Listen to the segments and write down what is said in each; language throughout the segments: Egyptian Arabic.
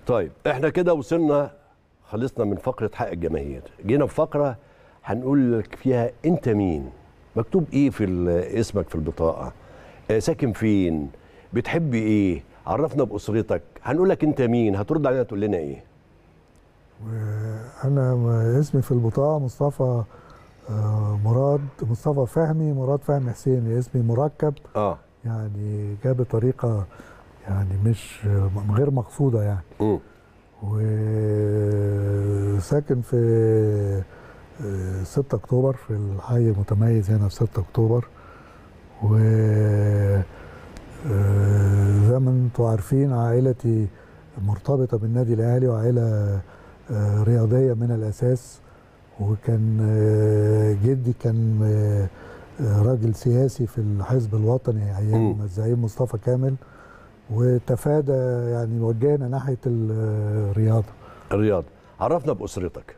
طيب احنا كده وصلنا خلصنا من فقره حق الجماهير جينا في فقره هنقول لك فيها انت مين مكتوب ايه في ال- اسمك في البطاقه آه، ساكن فين بتحب ايه عرفنا باسرتك هنقول لك انت مين هترد علينا تقول لنا ايه انا م- اسمي في البطاقه مصطفى آه، مراد مصطفى فهمي مراد فهمي حسين اسمي مركب اه يعني جاء بطريقه يعني مش آه، غير مقصوده يعني امم وساكن في آه، 6 اكتوبر في الحي المتميز هنا في 6 اكتوبر و آه، زي ما انتم عارفين عائلتي مرتبطه بالنادي الاهلي وعائله آه، رياضيه من الاساس وكان آه، جدي كان آه، آه، راجل سياسي في الحزب الوطني ايام مم. الزعيم مصطفى كامل وتفادى يعني وجهنا ناحيه الرياضه الرياض عرفنا باسرتك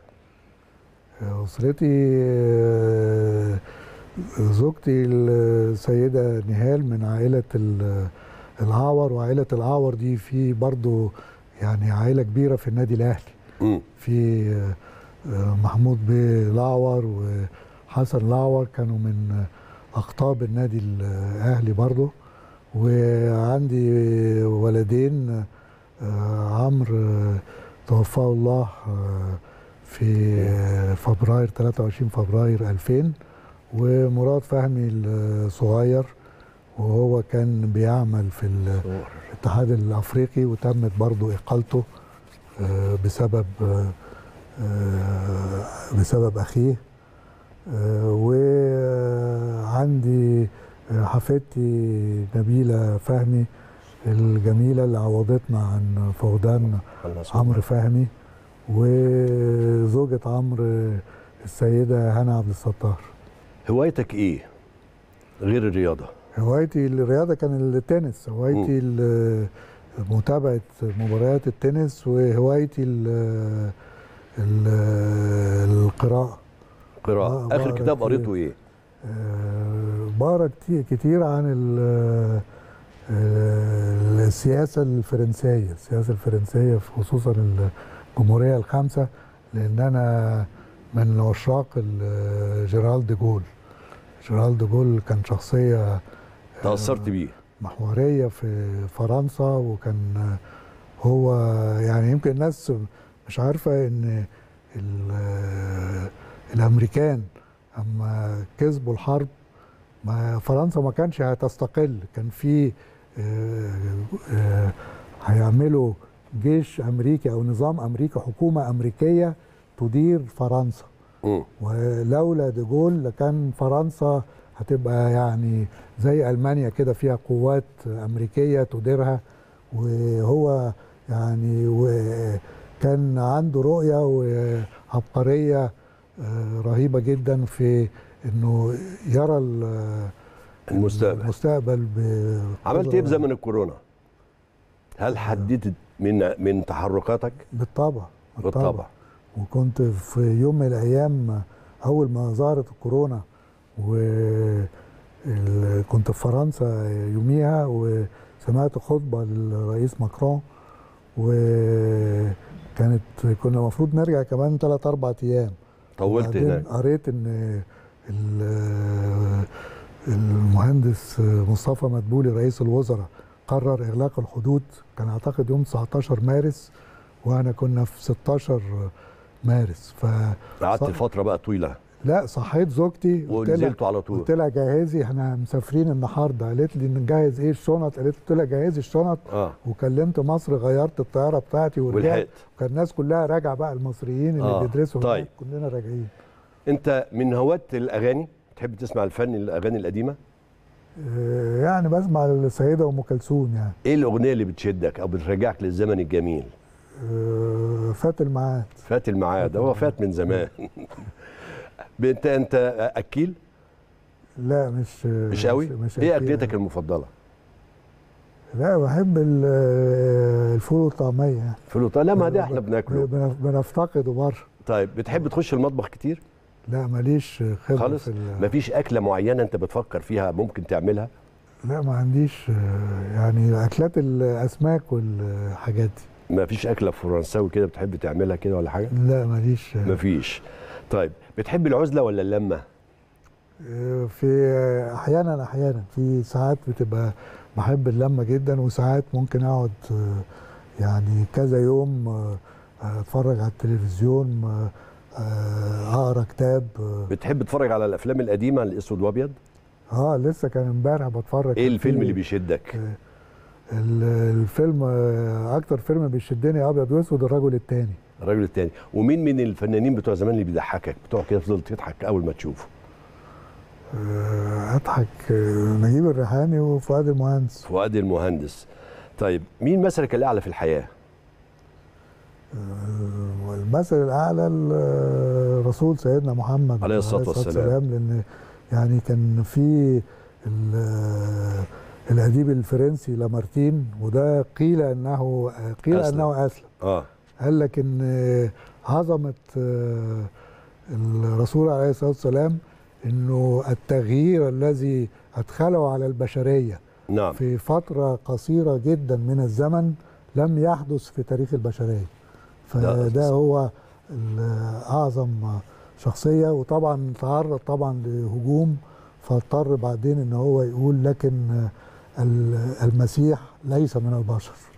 أسرتي آه، زوجتي السيدة نهال من عائلة ال- العور وعائلة العور دي في برضو يعني عائلة كبيرة في النادي الأهلي امم في آه، محمود بيه الأعور وحسن الأعور كانوا من أقطاب النادي الأهلي برضو وعندي ولدين آه، عمرو آه، توفاه الله آه، في آه، فبراير 23 فبراير 2000 ومراد فهمي الصغير وهو كان بيعمل في الاتحاد الافريقي وتمت برضو اقالته آه، بسبب آه، آه، بسبب اخيه آه، وعندي آه، حفيدتي نبيله فهمي الجميله اللي عوضتنا عن فقدان عمرو فهمي وزوجة عمرو السيدة هنا عبد الستار هوايتك ايه غير الرياضه هوايتي الرياضة كان التنس هوايتي ال- متابعة مباريات التنس وهوايتي ال- ال- القراءة قراءه آه، اخر بقرا كتاب كتير. قريته ايه آه، بقرا كتير كتير عن ال- آه، السياسة الفرنسية السياسة الفرنسية خصوصا الجمهورية الخامسة لأن أنا من عشاق ال- جيرالد دي جول جيرالد دي جول كان شخصية تاثرت بيه محورية في فرنسا وكان هو يعني يمكن الناس مش عارفة ان ال- الامريكان اما كسبوا الحرب ما فرنسا ما كانش هتستقل كان في آه، آه، هيعملوا جيش امريكي او نظام امريكي حكومة امريكية تدير فرنسا امم ولولا ديجول لكان فرنسا هتبقى يعني زي المانيا كده فيها قوات امريكيه تديرها وهو يعني وكان عنده رؤيه وعبقريه آه، رهيبه جدا في انه يرى ال- المستقبل المستقبل عملت ايه بقدرة- بزمن الكورونا هل حددت من من تحركاتك بالطبع بالطبع وكنت في يوم من الايام اول ما ظهرت الكورونا وكنت في فرنسا يوميها وسمعت خطبه للرئيس ماكرون وكانت كنا المفروض نرجع كمان 3 4 ايام طولت وبعدين هناك قريت ان ال- المهندس مصطفى مدبولي رئيس الوزراء قرر اغلاق الحدود كان اعتقد يوم 19 مارس واحنا كنا في 16 مارس ف قعدت ص- فتره بقى طويله لا صحيت زوجتي قلت لها ونزلتوا على طول قلت لها جهزي احنا مسافرين النهارده قالت لي نجهز ايه الشنط قالت قلت لها جهزي الشنط اه وكلمت مصر غيرت الطياره بتاعتي ورجعت ولحقت كان الناس كلها راجعه بقى المصريين اللي آه، بيدرسوا طيب. هناك كلنا راجعين انت من هواة الاغاني تحب تسمع الفن الاغاني القديمه آه، يعني بسمع السيده ام كلثوم يعني ايه الاغنيه اللي بتشدك او بترجعك للزمن الجميل آه، فات الميعاد فات الميعاد هو فات من زمان انت انت اكيل لا مش مش قوي مش ايه أكيد. اكلتك المفضله لا بحب ال- آه، الفول والطعميه يعني فول وطعمية. لا ما ده احنا بناكله بن- بنفتقده بره طيب بتحب تخش المطبخ كتير لا ماليش خبره خالص في ال- مفيش اكله معينه انت بتفكر فيها ممكن تعملها لا ما عنديش آه، يعني اكلات الاسماك والحاجات دي ما فيش اكله فرنساوي كده بتحب تعملها كده ولا حاجه لا ماليش ما فيش طيب بتحب العزله ولا اللمه آه، في احيانا احيانا في ساعات بتبقى بحب اللمه جدا وساعات ممكن اقعد آه، يعني كذا يوم آه، اتفرج على التلفزيون آه، آه، اقرا كتاب اه بتحب تتفرج على الافلام القديمه الاسود وابيض آه، لسه كان امبارح بتفرج ايه كان الفيلم في- اللي بيشدك ال- الفيلم آه، اكتر فيلم بيشدني ابيض واسود الرجل الثاني الراجل التاني ومين من الفنانين بتوع زمان اللي بيضحكك بتوع كده تفضل تضحك اول ما تشوفه اضحك آه، نجيب الريحاني وفؤاد المهندس فؤاد المهندس طيب مين مثلك الاعلى في الحياه آه، والمثل الاعلى الرسول سيدنا محمد عليه الصلاة والسلام. لان يعني كان في ال- الاديب الفرنسي لامارتين وده قيل انه قيل أسلم. انه اسلم اه قال لك ان عظمه آه، الرسول عليه الصلاه والسلام انه التغيير الذي ادخله على البشريه نعم في فتره قصيره جدا من الزمن لم يحدث في تاريخ البشريه ده- فده هو ال- اعظم شخصيه وطبعا تعرض طبعا لهجوم فاضطر بعدين ان هو يقول لكن ال- المسيح ليس من البشر